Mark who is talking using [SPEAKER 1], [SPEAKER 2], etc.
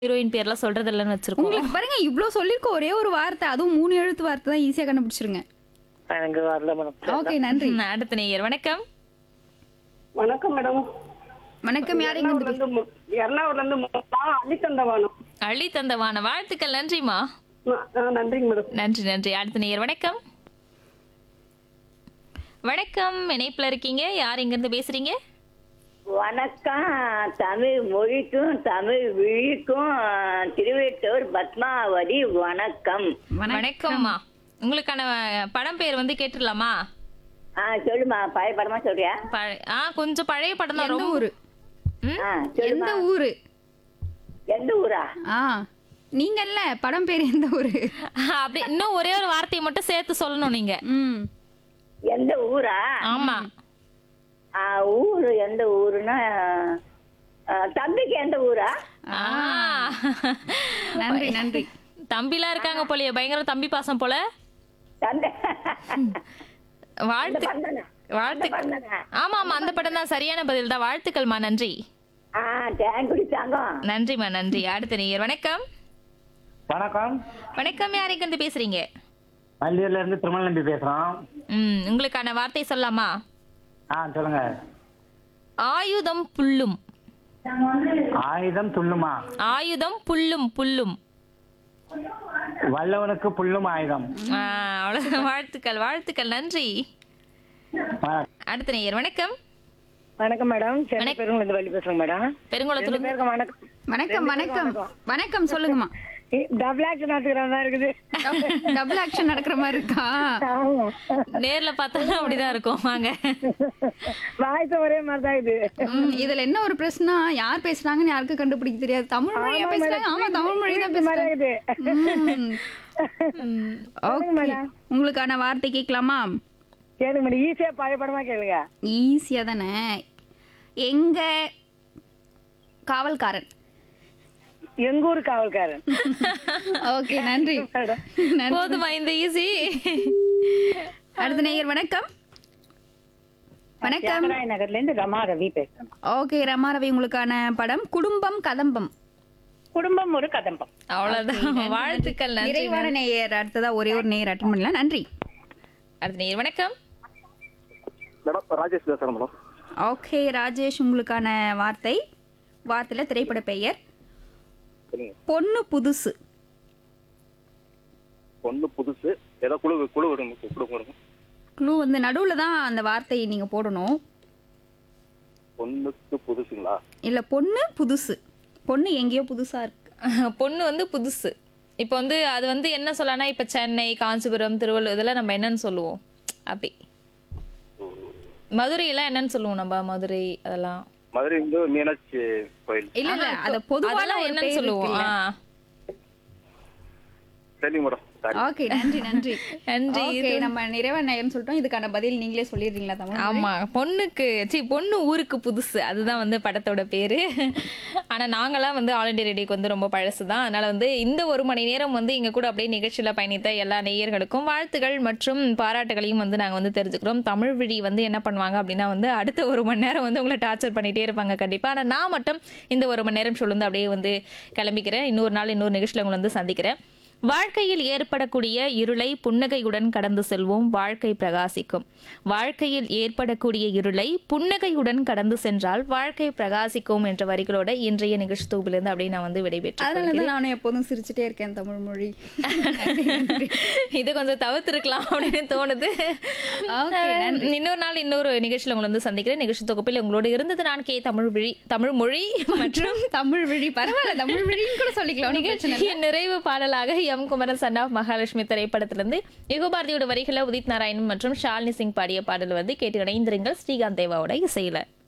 [SPEAKER 1] Heroine பேர்லாம் சொல்றது இல்லைன்னு வச்சிருக்கோம்
[SPEAKER 2] உங்களுக்கு பாருங்க இவ்ளோ சொல்லிருக்கோம் ஒரே ஒரு வார்த்தை அதுவும் மூணு எழுத்து வார்த்தை தான் ஈஸியா கண்டுபிடிச்சிருங்க
[SPEAKER 3] எனக்கு வரல மேடம்
[SPEAKER 2] ஓகே நன்றி
[SPEAKER 1] ம், அடுத்த நேயர் வணக்கம்
[SPEAKER 4] வணக்கம் மேடம்
[SPEAKER 2] வணக்கம் யார் எங்க இருந்து
[SPEAKER 4] இருந்து மு- எர்ணாகுளம்ல இருந்து மு- அள்ளித்தந்தவானம்
[SPEAKER 1] அள்ளி தந்தவான வாழ்த்துக்கள் நன்றிமா
[SPEAKER 4] ஆ, ஆ, நன்றிங்க மேடம்
[SPEAKER 1] நன்றி நன்றி அடுத்த நேயர் வணக்கம் வணக்கம் இணைப்புல இருக்கீங்க யார் இங்க இருந்து பேசுறீங்க
[SPEAKER 5] வணக்கம் தமிழ் மொழிக்கும் தமிழ் விழிக்கும் திருவேட்டூர் பத்மாவதி வணக்கம்
[SPEAKER 1] வணக்கம்மா உங்களுக்கான படம் பேர் வந்து கேட்டுடலாமா
[SPEAKER 5] ஆ சொல்லுமா பழைய படமா சொல்றியா
[SPEAKER 1] பழ- ஆ கொஞ்சம் பழைய படம் தான்
[SPEAKER 2] எந்த
[SPEAKER 1] ரொம்ப
[SPEAKER 2] ஊரு
[SPEAKER 5] ஆ
[SPEAKER 2] எந்த
[SPEAKER 5] சொல்லுமா
[SPEAKER 2] ஊரு
[SPEAKER 5] எந்த ஊரா
[SPEAKER 2] ஆ நீங்கல்ல படம் பேர் எந்த ஊரு
[SPEAKER 1] அப்படி இன்னும் ஒரே ஒரு வார்த்தையை மட்டும் சேர்த்து சொல்லணும் நீங்க
[SPEAKER 2] ம்
[SPEAKER 5] எந்த ஊரா
[SPEAKER 1] ஆமா
[SPEAKER 5] ஆ, ஊரு எந்த ஊருன்னா ஆ, தம்பிக்கு எந்த ஊரா
[SPEAKER 1] ஆ.
[SPEAKER 2] நன்றி நன்றி
[SPEAKER 1] தம்பிலாம் இருக்காங்க போலயே பயங்கர தம்பி பாசம் போல
[SPEAKER 5] தந்த
[SPEAKER 1] வாழ்த்து
[SPEAKER 5] பந்தனா
[SPEAKER 1] வாழ்த்து
[SPEAKER 5] பந்தனா
[SPEAKER 1] ஆமா ஆமா அந்த படம் தான் சரியான பதில் தான் வாழ்த்துக்கள்மா நன்றி
[SPEAKER 5] ஆ தேங்குடி தங்கம்
[SPEAKER 1] நன்றிம்மா நன்றி அடுத்த நேயர் வணக்கம்
[SPEAKER 3] வணக்கம்
[SPEAKER 1] வணக்கம் யாரைக்கு வந்து பேசுறீங்க
[SPEAKER 3] மல்லியூர்ல இருந்து திருமல் நம்பி பேசுறோம்
[SPEAKER 1] ம் உங்களுக்கான வார்த்தை சொல்லலாமா
[SPEAKER 3] ஆ சொல்லுங்க
[SPEAKER 1] ஆயுதம் புல்லும்
[SPEAKER 3] ஆயுதம் துள்ளுமா
[SPEAKER 1] ஆயுதம் புல்லும் புல்லும்
[SPEAKER 3] வல்லவனுக்கு புல்லும் ஆயுதம்
[SPEAKER 1] ஆ, அவ்வளவுதான் வாழ்த்துக்கள் வாழ்த்துக்கள் நன்றி
[SPEAKER 3] வணக்கம்.
[SPEAKER 1] அடுத்த நேயர் வணக்கம்
[SPEAKER 4] வணக்கம் மேடம் சென்னை
[SPEAKER 1] வணக்கம்.
[SPEAKER 4] பெருங்குளத்துல இருந்து வழி பேசுறேங்க மேடம்
[SPEAKER 1] பெருங்குளத்துல
[SPEAKER 4] ரெண்டு பேருக்கும் வணக்கம்
[SPEAKER 2] வணக்கம் வணக்கம் வணக்கம் சொல்லுங்கம்மா
[SPEAKER 4] டபுள் ஆக்ஷன் ஆத்துக்கிறதா இருக்குது
[SPEAKER 2] டபுள் ஆக்ஷன் நடக்கிற மாதிரி இருக்கா
[SPEAKER 4] ஆமா
[SPEAKER 1] நேர்ல பார்த்தா அப்படிதான் இருக்கும் வாங்க
[SPEAKER 4] வாய்ஸ் ஒரே மாதிரி தான் இது
[SPEAKER 2] ம், இதுல என்ன ஒரு பிரச்சனை யார் பேசுறாங்கன்னு யாருக்கும் கண்டுபிடிக்க தெரியாது தமிழ் மொழியா
[SPEAKER 4] ஆமா
[SPEAKER 2] பேசுறாங்க
[SPEAKER 4] madam.
[SPEAKER 2] ஆமா தமிழ் மொழி தான்
[SPEAKER 4] இந்த மாதிரி
[SPEAKER 2] பேசுறாங்க
[SPEAKER 4] இருக்குது
[SPEAKER 2] ம். ஓகே உங்களுக்கான வார்த்தை கேட்கலாமா
[SPEAKER 4] கேளுங்க மேடம் ஈஸியா பழைய படமா கேளுங்க
[SPEAKER 2] ஈஸியா தானே எங்க காவல்காரன்
[SPEAKER 4] எங்க ஊர் காவல்காரன்
[SPEAKER 2] ஓகே நன்றி நன்றி.
[SPEAKER 1] போதுமா இந்த ஈஸி
[SPEAKER 2] அடுத்த நேயர் வணக்கம் வணக்கம்
[SPEAKER 4] தியாகராய நகர்ல இருந்து ரமா ரவி பேசுறேன்
[SPEAKER 2] ஓகே ரமா ரவி உங்களுக்கான படம் குடும்பம் கதம்பம்
[SPEAKER 4] குடும்பம் ஒரு கதம்பம்
[SPEAKER 1] அவ்வளவுதான் வாழ்த்துக்கள் நன்றி
[SPEAKER 2] நிறைவான நேயர் அடுத்ததா ஒரே ஒரு நேயர் அட்டன் பண்ணலாம் நன்றி
[SPEAKER 1] அடுத்த நேயர் வணக்கம்
[SPEAKER 6] மேடம் ராஜேஷ் பேசுறேன் மேடம்
[SPEAKER 2] ஓகே ராஜேஷ் உங்களுக்கான வார்த்தை வார்த்தையில திரைப்பட பெயர்
[SPEAKER 6] சொல்லுங்க
[SPEAKER 2] பொண்ணு புதுசு
[SPEAKER 6] பொண்ணு புதுசு ஏதோ குழு குழு விடுங்க குழு விடுங்க
[SPEAKER 2] க்ளூ வந்து நடுவுல தான் அந்த வார்த்தையை நீங்க போடணும்
[SPEAKER 6] பொண்ணுக்கு புதுசுங்களா
[SPEAKER 2] இல்ல பொண்ணு புதுசு பொண்ணு எங்கேயோ புதுசா இருக்கு
[SPEAKER 1] பொண்ணு வந்து புதுசு இப்போ வந்து அது வந்து என்ன சொல்லனா இப்ப சென்னை காஞ்சிபுரம் திருவள்ளூர் இதெல்லாம் நம்ம என்னன்னு சொல்லுவோம் அப்படி மதுரையெல்லாம் என்னன்னு சொல்லுவோம் நம்ம மதுரை அதெல்லாம்
[SPEAKER 6] மதுரை வந்து மீனாட்சி கோயில்
[SPEAKER 2] இல்ல இல்ல அத பொதுவான
[SPEAKER 1] அதெல்லாம்
[SPEAKER 2] ஒரு
[SPEAKER 1] என்னன்னு
[SPEAKER 2] பேர்
[SPEAKER 1] சொல்லுவோம்
[SPEAKER 2] இருக்குல்ல.
[SPEAKER 1] ஆ.
[SPEAKER 6] சரிங்க மேடம் சரி
[SPEAKER 2] ஓகே நன்றி நன்றி
[SPEAKER 1] நன்றி
[SPEAKER 2] ஓகே நம்ம நிறைவா நேரம் சொல்லிட்டோம் இதுக்கான பதில் நீங்களே சொல்லிடுறீங்களா தமிழ்
[SPEAKER 1] ஆமா பொண்ணுக்கு சி பொண்ணு ஊருக்கு புதுசு அதுதான் வந்து படத்தோட பேரு ஆனா நாங்களாம் வந்து ஆல் இண்டியா ரேடியோக்கு வந்து ரொம்ப பழசு தான் அதனால வந்து இந்த ஒரு மணி நேரம் வந்து இங்க கூட அப்படியே நிகழ்ச்சியில பயணித்த எல்லா நேயர்களுக்கும் வாழ்த்துகள் மற்றும் பாராட்டுகளையும் வந்து நாங்க வந்து தெரிஞ்சுக்கிறோம் தமிழ் வழி வந்து என்ன பண்ணுவாங்க அப்படின்னா வந்து அடுத்த ஒரு மணி நேரம் வந்து உங்களை டார்ச்சர் பண்ணிட்டே இருப்பாங்க கண்டிப்பா ஆனா நான் மட்டும் இந்த ஒரு மணி நேரம் சொல்லுந்து அப்படியே வந்து கிளம்பிக்கிறேன் இன்னொரு நாள் இன்னொரு நிகழ்ச்சியில உங்களை வந்து சந்திக்கிறேன் வாழ்க்கையில் ஏற்படக்கூடிய இருளை புன்னகையுடன் கடந்து செல்வோம் வாழ்க்கை பிரகாசிக்கும் வாழ்க்கையில் ஏற்படக்கூடிய இருளை புன்னகையுடன் கடந்து சென்றால் வாழ்க்கை பிரகாசிக்கும் என்ற வரிகளோட இன்றைய நிகழ்ச்சி தொகுப்பிலிருந்து அப்படியே நான் வந்து விடைபெற்றேன்
[SPEAKER 2] அதனால தான் நானும் எப்போதும் சிரிச்சுட்டே இருக்கேன் தமிழ் மொழி
[SPEAKER 1] இது கொஞ்சம் தவிர்த்திருக்கலாம் அப்படின்னு தோணுது
[SPEAKER 2] Okay, நன்றி.
[SPEAKER 1] இன்னொரு நாள் இன்னொரு நிகழ்ச்சியில் உங்களை வந்து சந்திக்கிறேன் நிகழ்ச்சி தொகுப்பில் உங்களோட இருந்தது நான் கே தமிழ் விழி தமிழ் மொழி மற்றும்
[SPEAKER 2] தமிழ் வழி பரவாயில்ல தமிழ் வழின்னு கூட சொல்லிக்கலாம் ஒண்ணும் பிரச்சனை இல்ல.
[SPEAKER 1] நிகழ்ச்சியின் நிறைவு பாடலாக M Kumaran son of Mahalakshmi திரைப்படத்திலிருந்து யுகபாரதியோட வரிகளை உதித் நாராயணன் மற்றும் ஷாலினி சிங் பாடிய பாடல் வந்து கேட்டு இணைந்திருங்கள் ஸ்ரீகாந்த் தேவாவோட இசையில